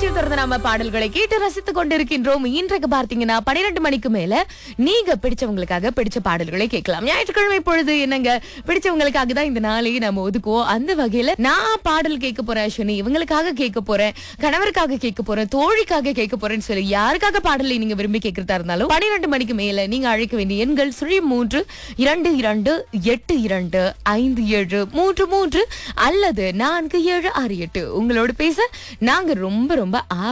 நிகழ்ச்சியை தொடர்ந்து நம்ம பாடல்களை கேட்டு ரசித்துக் கொண்டிருக்கின்றோம் இன்றைக்கு பார்த்தீங்கன்னா பன்னிரெண்டு மணிக்கு மேல நீங்க பிடிச்சவங்களுக்காக பிடிச்ச பாடல்களை கேட்கலாம் ஞாயிற்றுக்கிழமை பொழுது என்னங்க பிடிச்சவங்களுக்காக தான் இந்த நாளையே நம்ம ஒதுக்குவோம் அந்த வகையில நான் பாடல் கேட்க போறேன் அஸ்வினி இவங்களுக்காக கேட்க போறேன் கணவருக்காக கேட்க போறேன் தோழிக்காக கேட்க போறேன்னு சொல்லி யாருக்காக பாடலை நீங்க விரும்பி கேட்கறதா இருந்தாலும் பன்னிரெண்டு மணிக்கு மேல நீங்க அழைக்க வேண்டிய எண்கள் சுழி மூன்று இரண்டு இரண்டு எட்டு இரண்டு ஐந்து ஏழு மூன்று மூன்று அல்லது நான்கு ஏழு ஆறு எட்டு உங்களோட பேச நாங்க ரொம்ப ரொம்ப